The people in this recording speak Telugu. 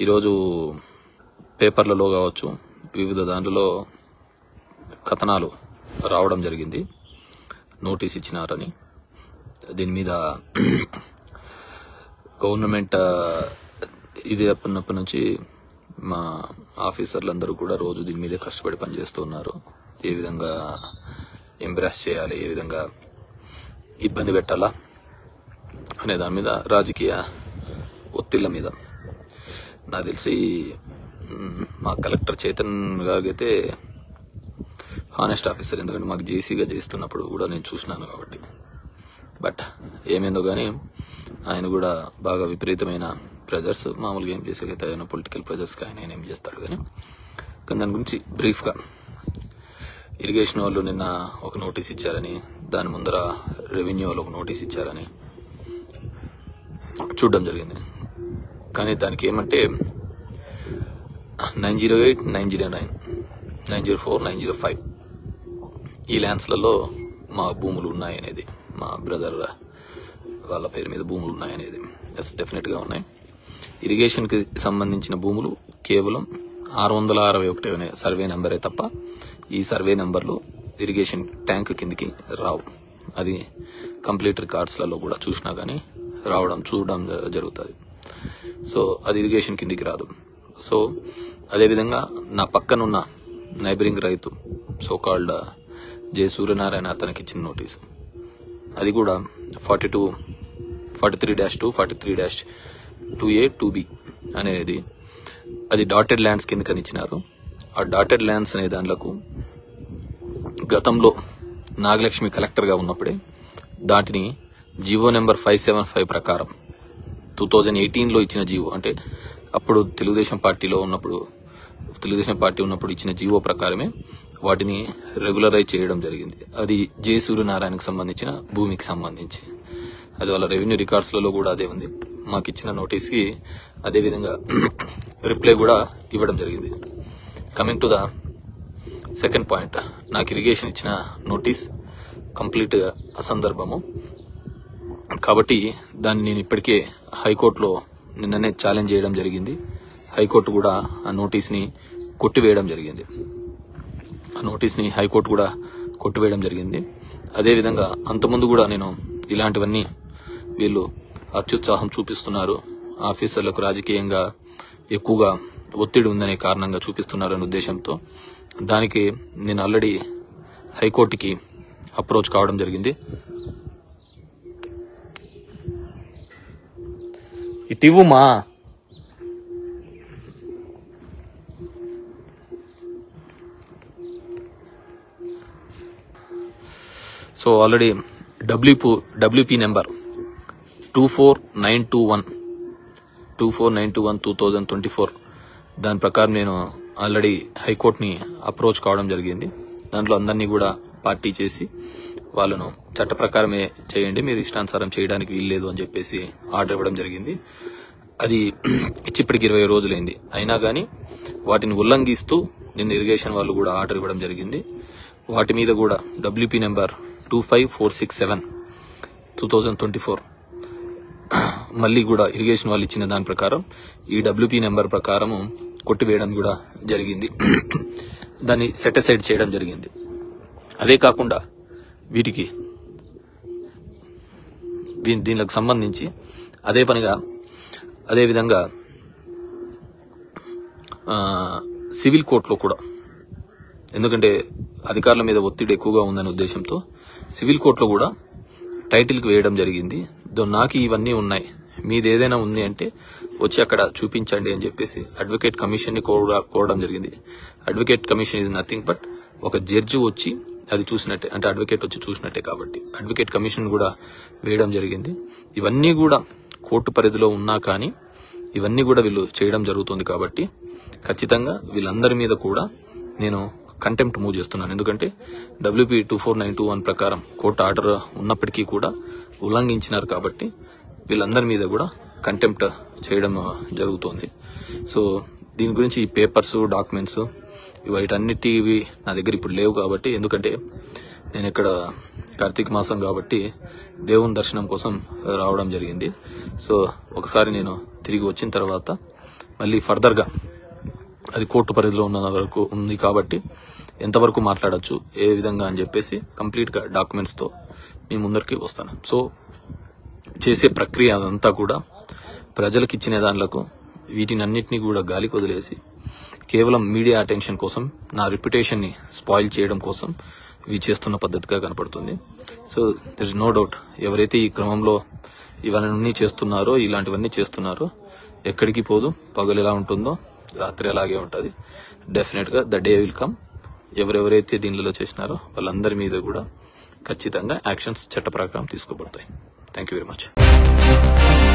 ఈరోజు పేపర్లలో కావచ్చు వివిధ దాంట్లో కథనాలు రావడం జరిగింది నోటీస్ ఇచ్చినారని దీని మీద గవర్నమెంట్ ఆ, ఇది అప్పటినప్పటి నుంచి మా ఆఫీసర్లందరూ కూడా రోజు దీని మీదే కష్టపడి పనిచేస్తున్నారు ఏ విధంగా ఎంబ్రాస్ చేయాలి ఏ విధంగా ఇబ్బంది పెట్టాలా అనే దాని మీద రాజకీయ ఒత్తిళ్ల మీద నాకు తెలిసి మ్, మా కలెక్టర్ చేతన్ గారికైతే హానెస్ట్ ఆఫీసర్ ఎందుకంటే మాకు జేసీగా చేస్తున్నప్పుడు కూడా నేను చూసినాను కాబట్టి బట్ ఏమైందో కానీ ఆయన కూడా బాగా విపరీతమైన ప్రెజర్స్ మామూలుగా ఏం చేసేకైతే ఆయన పొలిటికల్ ప్రెజర్స్కి ఆయన ఆయన ఏం చేస్తాడు కానీ కానీ దాని గురించి బ్రీఫ్గా ఇరిగేషన్ వాళ్ళు నిన్న ఒక నోటీస్ ఇచ్చారని దాని ముందర రెవెన్యూ వాళ్ళు ఒక నోటీస్ ఇచ్చారని చూడడం జరిగింది కానీ దానికి ఏమంటే nine zero eight nine zero nine nine zero four nine zero five ఈ ల్యాండ్స్లలో మా భూములు ఉన్నాయనేది మా బ్రదర్ వాళ్ళ పేరు మీద భూములు ఉన్నాయనేది ఎస్ డెఫినెట్గా ఉన్నాయి ఇరిగేషన్కి సంబంధించిన భూములు కేవలం ఆరు వందల అరవై ఒకటి అనే సర్వే నెంబరే తప్ప ఈ సర్వే నెంబర్లు ఇరిగేషన్ ట్యాంక్ కిందికి రావు అది కంప్లీట్ రికార్డ్స్లలో కూడా చూసినా కానీ రావడం చూడడం జ- జరుగుతుంది సో అది ఇరిగేషన్ కిందికి రాదు సో అదేవిధంగా నా పక్కనున్న నైబరింగ్ రైతు సో కాల్డ్ జే సూర్యనారాయణ అతనికి ఇచ్చిన నోటీసు అది కూడా forty two forty three dash two forty three dash two A two B అనేది అది డాటెడ్ ల్యాండ్స్ కింద కనిచ్చినారు ఆ డాటెడ్ ల్యాండ్స్ అనే దాంట్లకు గతంలో నాగలక్ష్మి కలెక్టర్గా ఉన్నప్పుడే దాటిని GO number five seven five ప్రకారం టూ థౌజండ్ ఎయిటీన్లో ఇచ్చిన జీవో అంటే అప్పుడు తెలుగుదేశం పార్టీలో ఉన్నప్పుడు తెలుగుదేశం పార్టీ ఉన్నప్పుడు ఇచ్చిన జీవో ప్రకారమే వాటిని రెగ్యులరైజ్ చేయడం జరిగింది అది జే సూర్యనారాయణకు సంబంధించిన భూమికి సంబంధించి అది వాళ్ళ రెవెన్యూ రికార్డ్స్లలో కూడా అదే ఉంది మాకు ఇచ్చిన నోటీస్కి అదే విధంగా రిప్లై కూడా ఇవ్వడం జరిగింది coming to the second point నాకు ఇరిగేషన్ ఇచ్చిన నోటీస్ కంప్లీట్ అసందర్భము కాబట్టి దాన్ని నేను ఇప్పటికే హైకోర్టులో నిన్ననే ఛాలెంజ్ చేయడం జరిగింది హైకోర్టు కూడా ఆ నోటీస్ని కొట్టివేయడం జరిగింది ఆ నోటీస్ని హైకోర్టు కూడా కొట్టివేయడం జరిగింది అదేవిధంగా అంతకుముందు కూడా నేను ఇలాంటివన్నీ వీళ్ళు అత్యుత్సాహం చూపిస్తున్నారు ఆఫీసర్లకు రాజకీయంగా ఎక్కువగా ఒత్తిడి ఉందనే కారణంగా చూపిస్తున్నారనే ఉద్దేశంతో దానికి నేను ఆల్రెడీ హైకోర్టుకి అప్రోచ్ కావడం జరిగింది ఇటివ్వుమా so already WP WP number two four nine two one two four nine two one two thousand twenty four దాని ప్రకారం నేను ఆల్రెడీ హైకోర్టుని అప్రోచ్ కావడం జరిగింది దాంట్లో అందరినీ కూడా పార్టీ చేసి వాళ్ళను చట్ట ప్రకారమే చేయండి మీరు ఇష్టానుసారం చేయడానికి వీల్లేదు అని చెప్పేసి ఆర్డర్ ఇవ్వడం జరిగింది అది ఇచ్చి ఇప్పటికి ఇరవై రోజులైంది అయినా కానీ వాటిని ఉల్లంఘిస్తూ నిన్న ఇరిగేషన్ వాళ్ళు కూడా ఆర్డర్ ఇవ్వడం జరిగింది వాటి మీద కూడా WP number two five four six seven two thousand twenty four మళ్ళీ కూడా ఇరిగేషన్ వాళ్ళు ఇచ్చిన దాని ప్రకారం ఈ డబ్ల్యూపీ నెంబర్ ప్రకారము కొట్టివేయడం కూడా జరిగింది దాన్ని సెటిసైడ్ చేయడం జరిగింది అదే కాకుండా వీటికి దీ- దీనికి సంబంధించి అదే పనిగా అదే విధంగా ఆ, సివిల్ కోర్టులో కూడా ఎందుకంటే అధికారుల మీద ఒత్తిడి ఎక్కువగా ఉందనే ఉద్దేశంతో సివిల్ కోర్టులో కూడా టైటిల్కి వేయడం జరిగింది దో నాకు ఇవన్నీ ఉన్నాయి మీది ఏదైనా ఉంది అంటే వచ్చి అక్కడ చూపించండి అని చెప్పేసి అడ్వకేట్ కమిషన్ ని కోర- కోరడం జరిగింది అడ్వకేట్ కమిషన్ ఇది నథింగ్ బట్ ఒక జడ్జి వచ్చి అది చూసినట్టే అంటే అడ్వకేట్ వచ్చి చూసినట్టే కాబట్టి అడ్వకేట్ కమిషన్ కూడా వేయడం జరిగింది ఇవన్నీ కూడా కోర్టు పరిధిలో ఉన్నా కానీ ఇవన్నీ కూడా వీళ్ళు చేయడం జరుగుతుంది కాబట్టి ఖచ్చితంగా వీళ్ళందరి మీద కూడా నేను కంటెంప్ట్ మూవ్ చేస్తున్నాను ఎందుకంటే WP two four nine two one ప్రకారం కోర్టు ఆర్డర్ ఉన్నప్పటికీ కూడా ఉల్లంఘించినారు కాబట్టి వీళ్ళందరి మీద కూడా కంటెంప్ట్ చేయడం ఆ, జరుగుతోంది సో దీని గురించి ఈ పేపర్స్ డాక్యుమెంట్స్ వీటన్నిటివి నా దగ్గర ఇప్పుడు లేవు కాబట్టి ఎందుకంటే నేను ఇక్కడ కార్తీక మాసం కాబట్టి దేవుని దర్శనం కోసం రావడం జరిగింది సో ఒకసారి నేను తిరిగి వచ్చిన తర్వాత మళ్ళీ ఫర్దర్గా అది కోర్టు పరిధిలో ఉన్న వరకు ఉంది కాబట్టి ఎంతవరకు మాట్లాడొచ్చు ఏ విధంగా అని చెప్పేసి కంప్లీట్గా డాక్యుమెంట్స్తో మీ ముందరికి వస్తాను సో చేసే ప్రక్రియ అదంతా కూడా ప్రజలకు ఇచ్చిన దానిలకు వీటిని అన్నిటినీ కూడా గాలికి వదిలేసి కేవలం మీడియా అటెన్షన్ కోసం నా రిప్యుటేషన్ని స్పాయిల్ చేయడం కోసం ఇవి చేస్తున్న పద్ధతిగా కనపడుతుంది so there is no doubt ఎవరైతే ఈ క్రమంలో ఇవన్నీ చేస్తున్నారో ఇలాంటివన్నీ చేస్తున్నారో ఎక్కడికి పోదు పగలు ఎలా ఉంటుందో రాత్రి అలాగే ఉంటుంది డెఫినెట్గా ద డే విల్ కమ్ ఎవరెవరైతే దీనిలో చేసినారో వాళ్ళందరి మీద కూడా ఖచ్చితంగా యాక్షన్స్ చట్ట ప్రకారం తీసుకోబడతాయి థ్యాంక్ యూ వెరీ మచ్